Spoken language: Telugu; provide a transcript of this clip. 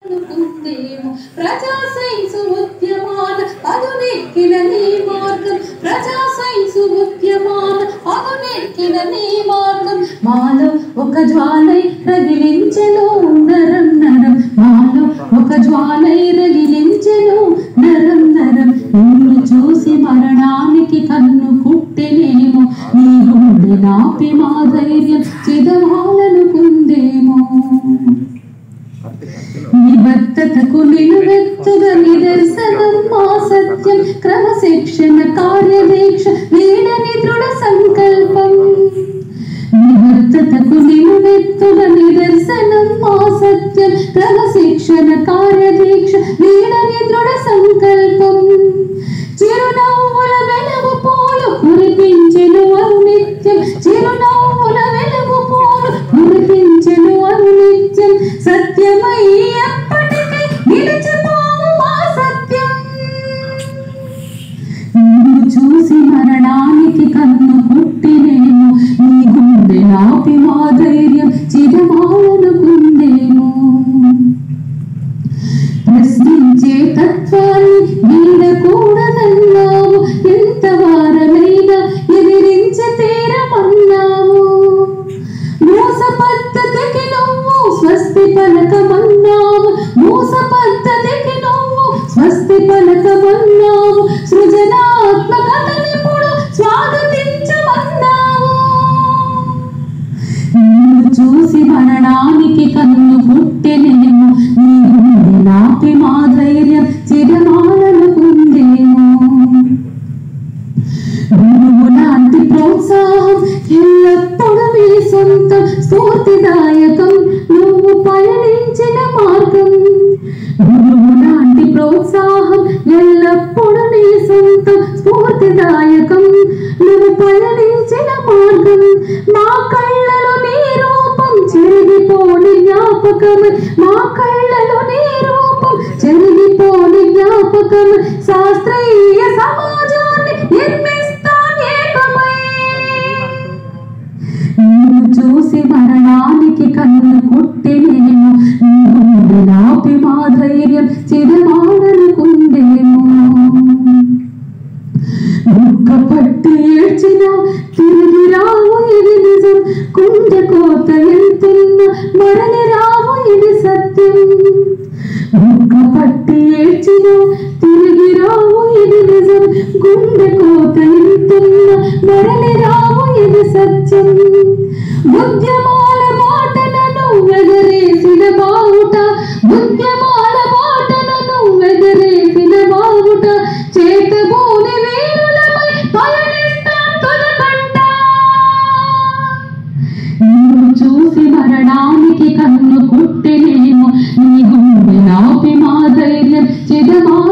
అనుకుందేమో ప్రజా సైన్సు ఉద్యమాన పదునెక్కిన నీ మార్గం ప్రజా సైన్సు ఉద్యమాన పదునెక్కిన నీ మార్గం మాలో ఒక జ్వాలై రగిలించెను నరం నరం మాలో ఒక జ్వాలై రగిలించెను నరం నరం నిన్ను చూసి మరణానికి కన్ను కుట్టెనేమో నీ గుండె నాపి మా ధైర్యం చిదవాలనుకుందేమో నిబద్ధతకు నిలువెత్తుగా నిదర్శనం మా సత్యం క్రమశిక్షణ కార్యదీక్ష నీడని దృఢ సంకల్పం నిబద్ధతకు నిలువెత్తుగా నిదర్శనం మా సత్యం క్రమశిక్షణ కార్యదీక్ష నీడని దృఢ సంకల్పం చిరునవ్వుల వెలుగు పోలు కురిపించెను అనునిత్యం చిరునవ్వుల వెలుగు పోలు కురిపించెను అనునిత్యం సత్యమై ఎప్పటికీ నిలిచిపోవు మా సత్యం నిన్ను చూసి మరణానికి కన్ను కుట్టినేమో నీ గుండె నాపి మా ధైర్యం చిరమాలనుకుందేమో ప్రశ్నించే తత్వాన్ని వీడకూడదన్నావు ఎంత వారమైనా ఎదిరించి తీరమన్నావు మోస పద్ధతికి నువ్వు స్వస్తి పలకమన్నావు మోస పద్ధతికి నువ్వు స్వస్తి పలకమన్నావు సృజనాత్మకతనిప్పుడు స్వాగతించమన్నావు నిన్ను చూసి మరణానికి కన్ను పుట్టెనేమో నీ గుండె నాపి మా ధైర్యం చిరమాలనుకుందేమో గురువు లాంటి ప్రోత్సాహం ఎల్లప్పుడూ మీ సొంతం స్ఫూర్తిదాయకం నువ్వు పయనించిన మార్గం గురువు లాంటి ప్రోత్సాహం ఎల్లప్పుడూ నీ సొంతం స్ఫూర్తిదాయకం నువ్వు పయనించిన మార్గం మా కళ్ళలో నీ రూపం చెరిగిపోని జ్ఞాపకం మా కళ్ళలో నీ రూపం చెరిగిపోని జ్ఞాపకం శాస్త్రీయ సమాజాన్ని నిర్మిస్తాం ఏకమై నిన్ను చూసి మరణానికి కన్ను కుట్టినేమో నీ గుండె నాపి మా ధైర్యం చిరమాలనుకుందేమో దుఃఖపట్టి ఏడ్చిన తిరిగి రావు ఇది నిజం కుండ కోత ఎంతున్న మరలి రావు ఇది సత్యం దుఃఖపట్టి ఏడ్చిన తిరిగి రావు ఇది నిజం గుండె కోత ఎంతున్న మరలి రావు ఇది సత్యం ఉద్యమాల మాటలను ఎగరేసిన బావుట ఉద్యమాల మాటలను ఎగరేసిన బావుట చేతబోని వీరులపై పయనిస్తాం తొలకంట నిన్ను చూసి మరణానికి కన్ను కుట్టెనేమో నీ గుండె నాపి మా ధైర్యం చిదమా